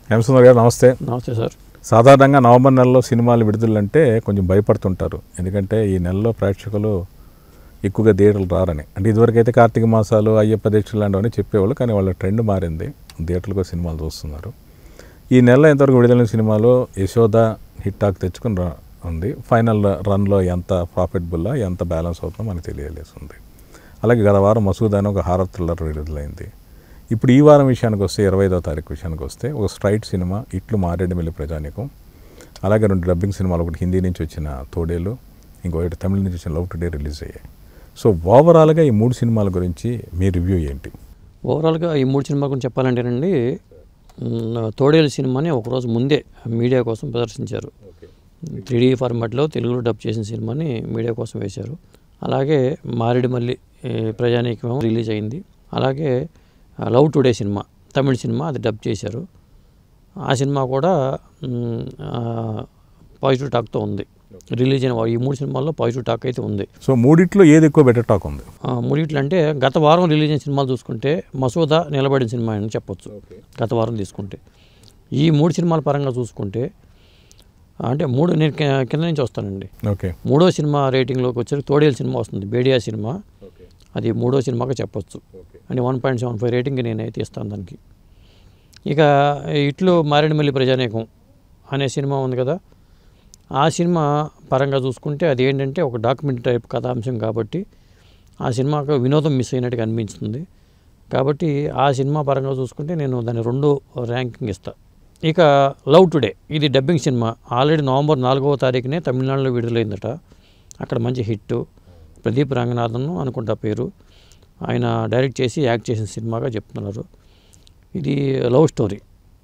హేమసుందర్ గారు నమస్తే నమస్తే సార్ సాధారణంగా నవంబర్ నెలలో సినిమాలు విడుదలంటే కొంచెం భయపడుతుంటారు ఎందుకంటే ఈ నెలలో ప్రేక్షకులు ఎక్కువగా థియేటర్లు రారని అంటే ఇదివరకు అయితే కార్తీక మాసాలు అయ్యప్ప దీక్షలు లాంటివన్నీ చెప్పేవాళ్ళు కానీ వాళ్ళ ట్రెండ్ మారింది థియేటర్లకు సినిమాలు చూస్తున్నారు ఈ నెలలో ఎంతవరకు విడుదలైన సినిమాలో యశోద హిట్ టాక్ తెచ్చుకుని రా ఉంది ఫైనల్ రన్లో ఎంత ప్రాఫిటబుల్లా ఎంత బ్యాలెన్స్ అవుతుందో మనకు తెలియలేస్తుంది అలాగే గత వారం మసూద్ అని ఒక హారర్ థ్రిల్లర్ విడుదలైంది ఇప్పుడు ఈ వారం విషయానికి వస్తే ఇరవై ఐదో తారీఖు విషయానికి వస్తే ఒక స్ట్రైట్ సినిమా ఇట్లు మారేడుమిల్లి ప్రజానికం అలాగే రెండు డబ్బింగ్ సినిమాలు ఒకటి హిందీ నుంచి వచ్చిన తోడేలు ఇంకొకటి తమిళ నుంచి వచ్చిన లవ్ టుడే రిలీజ్ అయ్యాయి సో ఓవరాల్గా ఈ మూడు సినిమాల గురించి మీ రివ్యూ ఏంటి ఓవరాల్గా ఈ మూడు సినిమా గురించి చెప్పాలంటేనండి మ్, తోడేలు సినిమాని ఒకరోజు ముందే మీడియా కోసం ప్రదర్శించారు త్రీ డీ ఫార్మాట్లో తెలుగులో డబ్ చేసిన సినిమాని మీడియా కోసం వేశారు అలాగే మారేడుమల్లి ఏ, ప్రజానీకం రిలీజ్ అయింది అలాగే ఆ, లవ్ టుడే సినిమా తమిళ సినిమా అది డబ్ చేశారు ఆ సినిమా కూడా మ్, ఆ, పాజిటివ్ టాక్తో ఉంది రిలీజ్ అయిన వా- ఈ మూడు సినిమాల్లో పాజిటివ్ టాక్ అయితే ఉంది సో మూడిట్లో ఏది ఎక్కువ బెటర్ టాక్ ఉంది ఆ, మూడిట్లు అంటే గత వారం రిలీజ్ అయిన సినిమాలు చూసుకుంటే మసూదా నిలబడిన సినిమా అని చెప్పొచ్చు గత వారం తీసుకుంటే ఈ మూడు సినిమాల పరంగా చూసుకుంటే అంటే మూడు నేను కి- కింద నుంచి వస్తానండి ఓకే మూడో సినిమా రేటింగ్లోకి వచ్చేసి తోడేలు సినిమా వస్తుంది బేడియా సినిమా అది మూడో సినిమాగా చెప్పొచ్చు అంటే one point seven five rating నేనైతే ఇస్తాను దానికి ఇక ఇట్లు మారేడుమల్లి ప్రజానేకం అనే సినిమా ఉంది కదా ఆ సినిమా పరంగా చూసుకుంటే అది ఏంటంటే ఒక డాక్యుమెంటరీ టైప్ కథాంశం కాబట్టి ఆ సినిమాకు వినోదం మిస్ అయినట్టుగా అనిపించింది కాబట్టి ఆ సినిమా పరంగా చూసుకుంటే నేను దాని రెండు ర్యాంకింగ్ ఇస్తా ఇక లవ్ టుడే ఇది డబ్బింగ్ సినిమా ఆల్రెడీ నవంబర్ నాలుగవ తారీఖునే తమిళనాడులో విడుదలైందట అక్కడ మంచి హిట్ ప్రదీప్ రంగనాథన్ అనుకుంటా పేరు ఆయన డైరెక్ట్ చేసి యాక్ట్ చేసిన సినిమాగా చెప్తున్నారు ఇది లవ్ స్టోరీ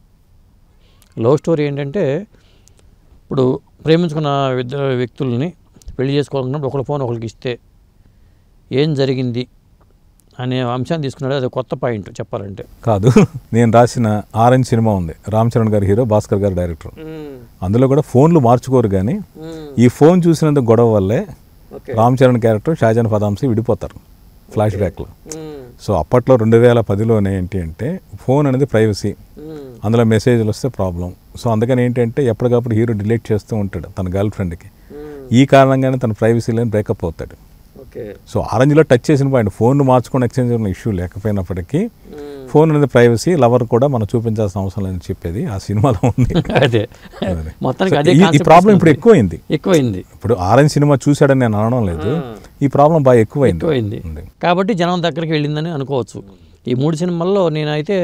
లవ్ స్టోరీ ఏంటంటే ఇప్పుడు ప్రేమించుకున్న ఇద్దరు వ్యక్తుల్ని పెళ్లి చేసుకోవాలన్నప్పుడు ఒకరి ఫోన్ ఒకరికి ఇస్తే ఏం జరిగింది అనే అంశాన్ని తీసుకున్నాడు అది కొత్త పాయింట్ చెప్పాలంటే కాదు నేను రాసిన ఆరెంజ్ సినిమా ఉంది రామ్ చరణ్ గారి హీరో భాస్కర్ గారు డైరెక్టర్ అందులో కూడా ఫోన్లు మార్చుకోరు కానీ ఈ ఫోన్ చూసినందుకు గొడవ వల్లే ఓకే రామ్ చరణ్ క్యారెక్టర్ షాజాన్ ఫదాంసి విడిపోతారు ఫ్లాష్ బ్యాక్లో సో అప్పట్లో రెండు వేల పదిలోనే ఏంటి అంటే ఫోన్ అనేది ప్రైవసీ అందులో మెసేజ్లు వస్తే ప్రాబ్లం సో అందుకని ఏంటంటే ఎప్పటికప్పుడు హీరో డిలీట్ చేస్తూ ఉంటాడు తన గర్ల్ ఫ్రెండ్కి ఈ కారణంగానే తన ప్రైవసీలో బ్రేకప్ అవుతాడు ఓకే సో ఆరెంజ్లో టచ్ చేసిన పాయింట్ ఫోన్ మార్చుకొని ఎక్స్చేంజ్ ఉన్న ఇష్యూ లేకపోయినప్పటికీ ఫోన్ అనేది ప్రైవసీ లవర్ కూడా మనం చూపించాల్సిన అవసరం లేదని చెప్పేది ఆ సినిమాలో ఉంది అదే మొత్తానికి సో అదే ఈ- ఈ concept ప్రాబ్లం ఇప్పుడు వస్తుంది. ఎక్కువైంది ఎక్కువైంది ఇప్పుడు ఆరెంజ్ సినిమా చూశాడని నేను అనడం లేదు ఈ ప్రాబ్లం బాగా ఎక్కువైంది ఎక్కువైంది ఉంది. కాబట్టి జనం దగ్గరికి వెళ్ళిందని అనుకోవచ్చు ఈ మూడు సినిమాల్లో నేనైతే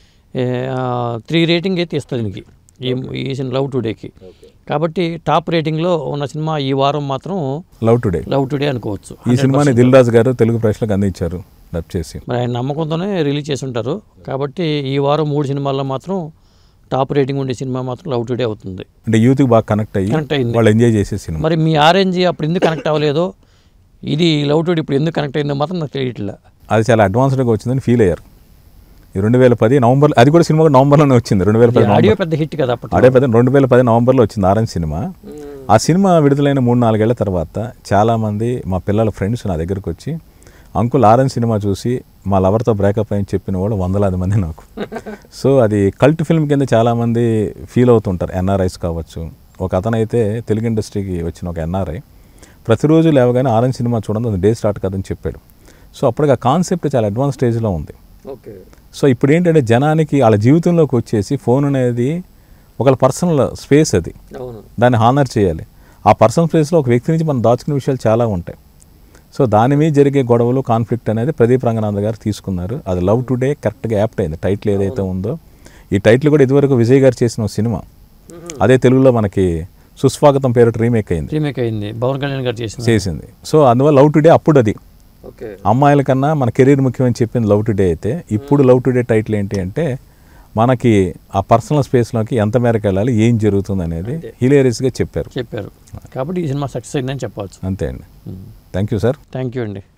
త్రీ రేటింగ్ అయితే ఇస్తాను దీనికి ఈ ఈ సినిమా లవ్ టుడేకి కాబట్టి టాప్ రేటింగ్లో ఉన్న సినిమా ఈ వారం మాత్రం లవ్ టుడే లవ్ టుడే అనుకోవచ్చు ఈ సినిమాని దిల్ రాజు గారు తెలుగు ప్రేక్షకులకు అందించారు డబ్ చేసి మరి ఆయన నమ్మకంతోనే రిలీజ్ చేసి ఉంటారు కాబట్టి ఈ వారం మూడు సినిమాల్లో మాత్రం టాప్ రేటింగ్ ఉండే సినిమా మాత్రం లవ్ టుడే అవుతుంది అంటే యూత్కి బాగా కనెక్ట్ అయ్యి కనెక్ట్ అయింది వాళ్ళు ఎంజాయ్ చేసే సినిమా మరి మీ ఆరెంజ్ అప్పుడు ఎందుకు కనెక్ట్ అవ్వలేదో ఇది లవ్ టుడే ఇప్పుడు ఎందుకు కనెక్ట్ అయిందో మాత్రం నాకు తెలియట్లే అది చాలా అడ్వాన్స్డ్గా వచ్చిందని ఫీల్ అయ్యారు ఈ రెండు వేల పది నవంబర్ అది కూడా సినిమా కూడా నవంబర్లోనే వచ్చింది రెండు వేల పది ఆడియో పెద్ద హిట్ కదా అప్పట్లో అదే పది రెండు వేల పది నవంబర్లో వచ్చింది ఆరెంజ్ సినిమా ఆ సినిమా విడుదలైన మూడు నాలుగేళ్ల తర్వాత చాలామంది మా పిల్లల ఫ్రెండ్స్ నా దగ్గరకు వచ్చి అంకుల్ ఆరెంజ్ సినిమా చూసి మా లవర్తో బ్రేకప్ అయ్యని చెప్పిన వాళ్ళు వందలాది మంది నాకు సో అది కల్ట్ ఫిల్మ్ కింద చాలామంది ఫీల్ అవుతుంటారు ఎన్ఆర్ఐస్ కావచ్చు ఒక అతను అయితే తెలుగు ఇండస్ట్రీకి వచ్చిన ఒక ఎన్ఆర్ఐ ప్రతిరోజు లేవగానే ఆరెంజ్ సినిమా చూడండి అది డే స్టార్ట్ కదని చెప్పాడు సో అప్పటికి ఆ కాన్సెప్ట్ చాలా అడ్వాన్స్ స్టేజ్లో ఉంది ఓకే సో ఇప్పుడు ఏంటంటే జనానికి వాళ్ళ జీవితంలోకి వచ్చేసి ఫోన్ అనేది ఒక పర్సనల్ స్పేస్ అది అవును దాన్ని హానర్ చేయాలి ఆ పర్సనల్ స్పేస్లో ఒక వ్యక్తి నుంచి మనం దాచుకునే విషయాలు చాలా ఉంటాయి సో దాని మీద జరిగే గొడవలు కాన్ఫ్లిక్ట్ అనేది ప్రదీప్ రంగనాథ్ గారు తీసుకున్నారు అది లవ్ టుడే కరెక్ట్గా యాప్ట్ అయింది టైటిల్ ఏదైతే ఉందో ఈ టైటిల్ కూడా ఇదివరకు విజయ్ గారు చేసిన ఒక సినిమా అదే తెలుగులో మనకి సుస్వాగతం పేరు రీమేక్ అయింది రీమేక్ అయింది పవన్ కళ్యాణ్ గారు చేసిన చేసింది సో అందువల్ల లవ్ టుడే అప్పుడు అది ఓకే అమ్మాయిల కన్నా మన కెరీర్ ముఖ్యమని చెప్పింది లవ్ టుడే అయితే ఇప్పుడు లవ్ టుడే టైటిల్ ఏంటి అంటే మనకి ఆ పర్సనల్ స్పేస్లోకి ఎంత మేరకు వెళ్ళాలి ఏం జరుగుతుంది అనేది హిలేరియస్గా చెప్పారు చెప్పారు కాబట్టి ఈ సినిమా సక్సెస్ అయిందని చెప్పవచ్చు అంతే అండి thank you sir thank you అండి